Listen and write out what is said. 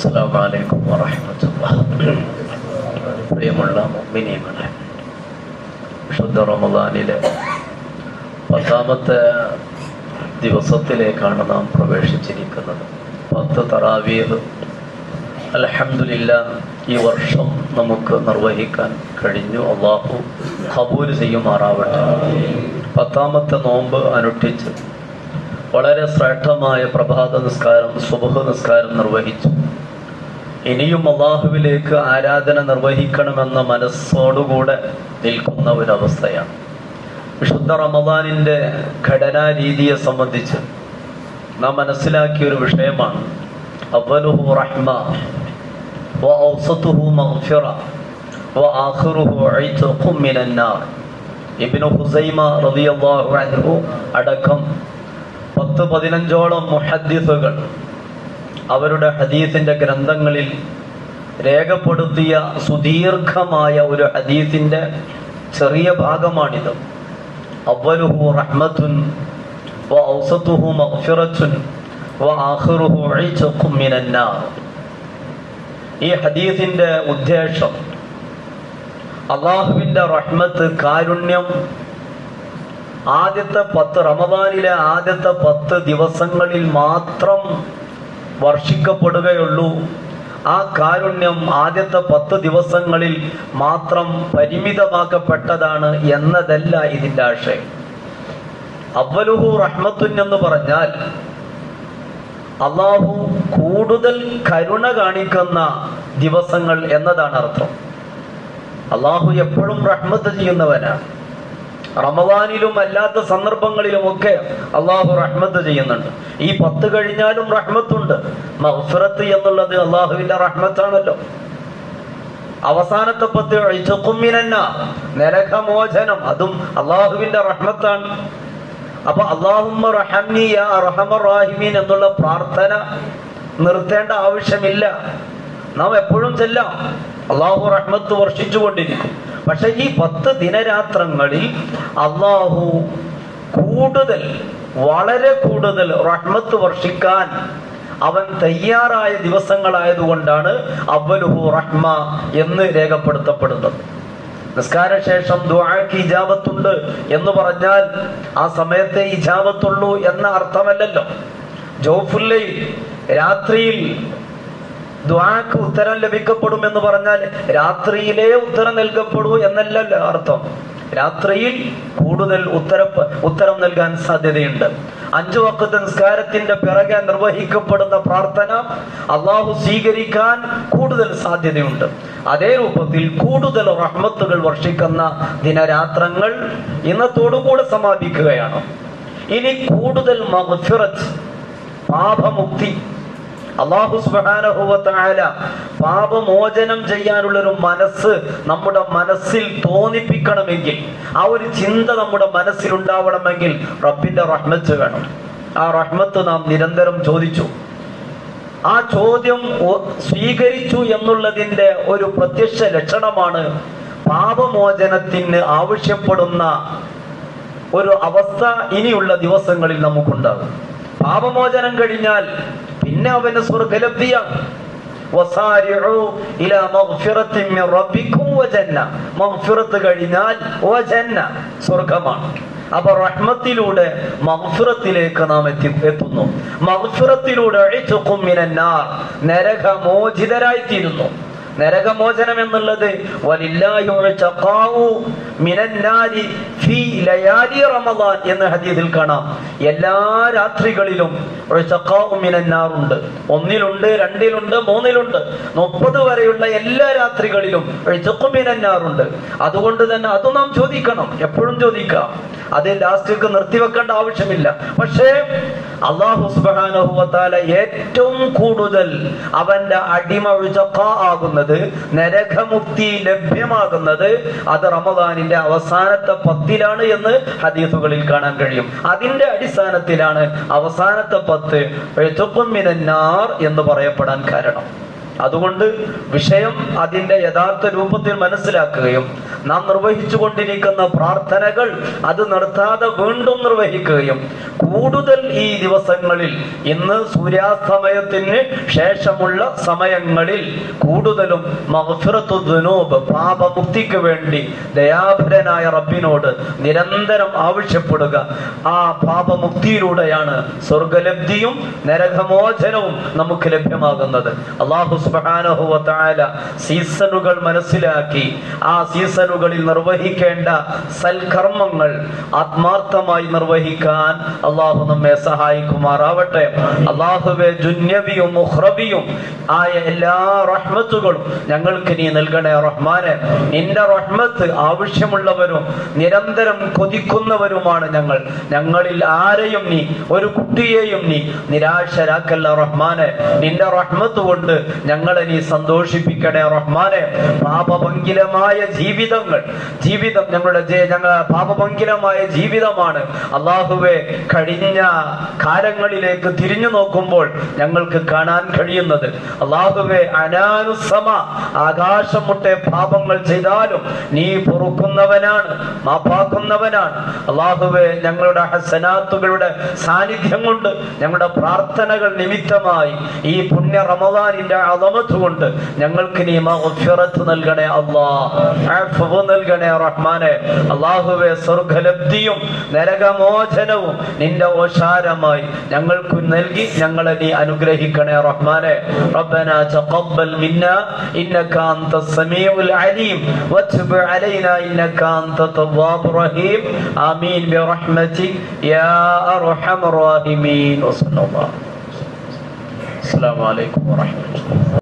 അസ്സലാമു അലൈക്കും വറഹ്മത്തുള്ളാഹി പ്രിയമുള്ള മുഅ്മിനീങ്ങളെ വിശുദ്ധ റമദാനിലെ പത്താമത്തെ ദിവസത്തിലേക്കാണ് നാം പ്രവേശിച്ചിരിക്കുന്നത് പത്ത് തറാവീഹ് അൽഹംദുലില്ല ഈ വർഷം നമുക്ക് നിർവഹിക്കാൻ കഴിഞ്ഞു അള്ളാഹു കബൂൽ ചെയ്യുമാറാവട്ടെ പത്താമത്തെ നോമ്പ് അനുഷ്ഠിച്ച് വളരെ ശ്രേഷ്ഠമായ പ്രഭാത നിസ്കാരം സുബഹ നിസ്കാരം നിർവഹിച്ചു ഇനിയും അള്ളാഹുവിലേക്ക് ആരാധന നിർവഹിക്കണമെന്ന മനസ്സോടുകൂടെ നിൽക്കുന്ന ഒരവസ്ഥയാണ് വിശുദ്ധ റമദാനിൻ്റെ ഘടനാ രീതിയെ സംബന്ധിച്ച് നാം മനസ്സിലാക്കിയ ഒരു വിഷയമാണ് അവലുഹു റഹ്മ وأوسطه مغفرة وآخره عتق من النار ഇബ്നു ഹുസൈമ റളിയല്ലാഹു അൻഹു അടക്കം പത്ത് പതിനഞ്ചോളം മുഹദ്ദിസുകൾ അവരുടെ ഹദീസിന്റെ ഗ്രന്ഥങ്ങളിൽ രേഖപ്പെടുത്തിയ സുദീർഘമായ ഒരു ഹദീസിന്റെ ചെറിയ ഭാഗമാണിത് അവലുഹു റഹ്മത്തുൻ വ ഔസത്തുഹു മഗ്ഫിറത്തുൻ വ ആഖിറുഹു ഇത്ഖും മിനൻ നാർ ഈ ഹദീസിന്റെ ഉദ്ദേശം അള്ളാഹുവിന്റെ റഹ്മത്ത് കാരുണ്യം ആദ്യത്തെ പത്ത് റമദാനിലെ ആദ്യത്തെ പത്ത് ദിവസങ്ങളിൽ മാത്രം വർഷിക്കപ്പെടുകയുള്ളൂ ആ കാരുണ്യം ആദ്യത്തെ പത്ത് ദിവസങ്ങളിൽ മാത്രം പരിമിതമാക്കപ്പെട്ടതാണ് എന്നതല്ല ഇതിന്റെ ആശയം അവലുഹു റഹ്മത്തുൻ എന്ന് പറഞ്ഞാൽ അള്ളാഹു കൂടുതൽ കരുണ കാണിക്കുന്ന ദിവസങ്ങൾ എന്നതാണ് അർത്ഥം അള്ളാഹു എപ്പോഴും റഹ്മത്ത് ചെയ്യുന്നവനാണ് റമദാനിലും അല്ലാത്ത സന്ദർഭങ്ങളിലുമൊക്കെ അള്ളാഹു റഹ്മത്ത് ചെയ്യുന്നുണ്ട് ഈ പത്ത് കഴിഞ്ഞാലും റഹ്മത്തുണ്ട് മഹ്ഫിറത്ത് എന്നുള്ളത് അള്ളാഹുവിന്റെ റഹ്മത്താണല്ലോ അവസാനത്തെ പത്ത് അഴിച്ചുക്കുമ്മിനന്ന നരകമോചനം അതും അള്ളാഹുവിന്റെ റഹ്മത്താണ് അപ്പൊ അള്ളാഹുമ്മ റഹംനി യാ അർഹമർ റാഹിമീൻ എന്നുള്ള പ്രാർത്ഥന നിർത്തേണ്ട ആവശ്യമില്ല നാം എപ്പോഴും ചെല്ലാം അള്ളാഹു റഹ്മത്ത് വർഷിച്ചുകൊണ്ടിരിക്കും പക്ഷെ ഈ പത്ത് ദിനരാത്രങ്ങളിൽ അള്ളാഹു കൂടുതൽ വളരെ കൂടുതൽ റഹ്മത്ത് വർഷിക്കാൻ അവൻ തയ്യാറായ ദിവസങ്ങളായതുകൊണ്ടാണ് അവലുഹു റഹ്മ എന്ന് രേഖപ്പെടുത്തപ്പെടുന്നത് നിസ്കാര ശേഷം ദുആക്ക് ഇജാബത്തുണ്ട് എന്ന് പറഞ്ഞാൽ ആ സമയത്തെ ഇജാബത്തുള്ളൂ എന്ന അർത്ഥമല്ലല്ലോ ജോഫുല്ലയിൽ രാത്രിയിൽ ദ്വാക്ക് ഉത്തരം ലഭിക്കപ്പെടും എന്ന് പറഞ്ഞാൽ രാത്രിയിലേ ഉത്തരം നൽകപ്പെടൂ എന്നല്ലല്ലോ അർത്ഥം രാത്രിയിൽ കൂടുതൽ ഉത്തര ഉത്തരം നൽകാൻ സാധ്യതയുണ്ട് അഞ്ചു വക്കത്ത് നിസ്കാരത്തിന്റെ പിറകെ നിർവഹിക്കപ്പെടുന്ന പ്രാർത്ഥന അള്ളാഹു സ്വീകരിക്കാൻ കൂടുതൽ സാധ്യതയുണ്ട് അതേ രൂപത്തിൽ കൂടുതൽ റഹ്മത്തുകൾ വർഷിക്കുന്ന ദിനരാത്രങ്ങൾ ഇന്നത്തോടുകൂടെ സമാപിക്കുകയാണ് ഇനി കൂടുതൽ മഗ്ഫിറത്ത് പാപമുക്തി അള്ളാഹു സുബാനഹുവല പാപമോചനം ചെയ്യാനുള്ള ഒരു മനസ്സ് നമ്മുടെ മനസ്സിൽ തോന്നിപ്പിക്കണമെങ്കിൽ ആ ഒരു ചിന്ത നമ്മുടെ മനസ്സിൽ ഉണ്ടാവണമെങ്കിൽ റബ്ബിന്റെ റഹ്മത്ത് വേണം ആ റഹ്മത്ത് നാം നിരന്തരം ചോദിച്ചു ആ ചോദ്യം സ്വീകരിച്ചു എന്നുള്ളതിന്റെ ഒരു പ്രത്യക്ഷ ലക്ഷണമാണ് പാപമോചനത്തിന് ആവശ്യപ്പെടുന്ന ഒരു അവസ്ഥ ഇനിയുള്ള ദിവസങ്ങളിൽ നമുക്കുണ്ടാകും പാപമോചനം കഴിഞ്ഞാൽ പിന്നെ അവന് സ്വർഗലബ്ധിയാണ് കഴിഞ്ഞാൽ സ്വർഗമാണ് അപ്പൊ റഹ്മത്തിലൂടെ മഹ്ഫിറത്തിലേക്ക് നാം എത്തി എത്തുന്നു മഹ്ഫിറത്തിലൂടെ നരകമോചിതരായിത്തീരുന്നു നരകമോചനം എന്നുള്ളത് എന്ന് ഹദീസിൽ കാണാം എല്ലാ രാത്രികളിലും ഉണ്ട് ഒന്നിലുണ്ട് രണ്ടിലുണ്ട് മൂന്നിലുണ്ട് മുപ്പത് വരെയുള്ള എല്ലാ രാത്രികളിലും ഉണ്ട് അതുകൊണ്ട് തന്നെ അത് നാം ചോദിക്കണം എപ്പോഴും ചോദിക്കാം അത് ലാസ്റ്റിക്ക് നിർത്തിവെക്കേണ്ട ആവശ്യമില്ല പക്ഷേ അള്ളാഹു സുബാനഹുവത്താല ഏറ്റവും കൂടുതൽ അവന്റെ അടിമ ആകുന്നത് നരകമുക്തി ലഭ്യമാകുന്നത് അത് റമദാനിന്റെ അവസാനത്തെ പത്തിലാണ് എന്ന് ഹദീസുകളിൽ കാണാൻ കഴിയും അതിന്റെ അടിസ്ഥാനത്തിലാണ് അവസാനത്തെ പത്ത് മിനന്നാർ എന്ന് പറയപ്പെടാൻ കാരണം അതുകൊണ്ട് വിഷയം അതിന്റെ യഥാർത്ഥ രൂപത്തിൽ മനസ്സിലാക്കുകയും നാം നിർവഹിച്ചു കൊണ്ടിരിക്കുന്ന പ്രാർത്ഥനകൾ അത് നിർത്താതെ വീണ്ടും നിർവഹിക്കുകയും കൂടുതൽ ഈ ദിവസങ്ങളിൽ ഇന്ന് സൂര്യാസ്തമയത്തിന് ശേഷമുള്ള സമയങ്ങളിൽ കൂടുതലും മഗ്ഫിറത്തു ദുനൂബ് പാപമുക്തിക്ക് വേണ്ടി ദയാഭരനായ റബ്ബിനോട് നിരന്തരം ആവശ്യപ്പെടുക ആ പാപമുക്തിയിലൂടെയാണ് സ്വർഗലബ്ധിയും നരകമോചനവും നമുക്ക് ലഭ്യമാകുന്നത് അള്ളാഹു സുബ്ഹാനഹു വ തആല സീസണുകൾ മനസ്സിലാക്കി ആ സീസണുകളിൽ നിർവഹിക്കേണ്ട സൽക്കർമ്മങ്ങൾ ആത്മാർത്ഥമായി നിർവഹിക്കാൻ അള്ളാഹു നമ്മെ സഹായിക്കുമാറാവട്ടെ അള്ളാഹുവെ ജുന്യവിയും മുഹ്റബിയും ആയ എല്ലാ റഹ്മത്തുകളും ഞങ്ങൾക്ക് നീ നൽകണേ റഹ്മാനെ നിന്റെ റഹ്മത്ത് ആവശ്യമുള്ളവരും നിരന്തരം കൊതിക്കുന്നവരുമാണ് ഞങ്ങൾ ഞങ്ങളിൽ ആരെയും നീ ഒരു കുട്ടിയെയും നീ നിരാശരാക്കല്ല റഹ്മാനെ നിന്റെ റഹ്മത്ത് കൊണ്ട് ഞങ്ങളെ നീ സന്തോഷിപ്പിക്കണേ റഹ്മാനെ പാപഭംഗിലമായ ജീവിതങ്ങൾ ജീവിതം ഞങ്ങളുടെ ജെ- ഞങ്ങൾ പാപഭംഗിലമായ ജീവിതമാണ് അള്ളാഹുവെ കഴിഞ്ഞ കാലങ്ങളിലേക്ക് തിരിഞ്ഞു നോക്കുമ്പോൾ ഞങ്ങൾക്ക് കാണാൻ കഴിയുന്നത് അള്ളാഹുവെ അനാനുസമ ആകാശം മുട്ടെ പാപങ്ങൾ ചെയ്താലും നീ പൊറുക്കുന്നവനാണ് മാപ്പാക്കുന്നവനാണ് അള്ളാഹുവെ ഞങ്ങളുടെ ഹസനാത്തുകളുടെ സാന്നിധ്യം കൊണ്ട് ഞങ്ങളുടെ പ്രാർത്ഥനകൾ നിമിത്തമായി ഈ പുണ്യ റമദാനിന്റെ അളമത്ത് കൊണ്ട് ഞങ്ങൾക്ക് നീ മഗ്ഫിറത്ത് നൽകണേ അള്ളാ അഫ്വ് നൽകണേ റഹ്മാനെ അള്ളാഹുവെ സ്വർഗലബ്ധിയും നരകമോചനവും നിന്റെ ഓശാരമായി ഞങ്ങൾക്ക് നൽകി ഞങ്ങളെ നീ അനുഗ്രഹിക്കണേ റഹ്മാനെ ربنا تقبل منا إنك أنت السميع العليم وتب علينا إنك أنت التواب الرحيم آمين برحمتك يا أرحم الراحمين وصلى الله السلام عليكم ورحمة الله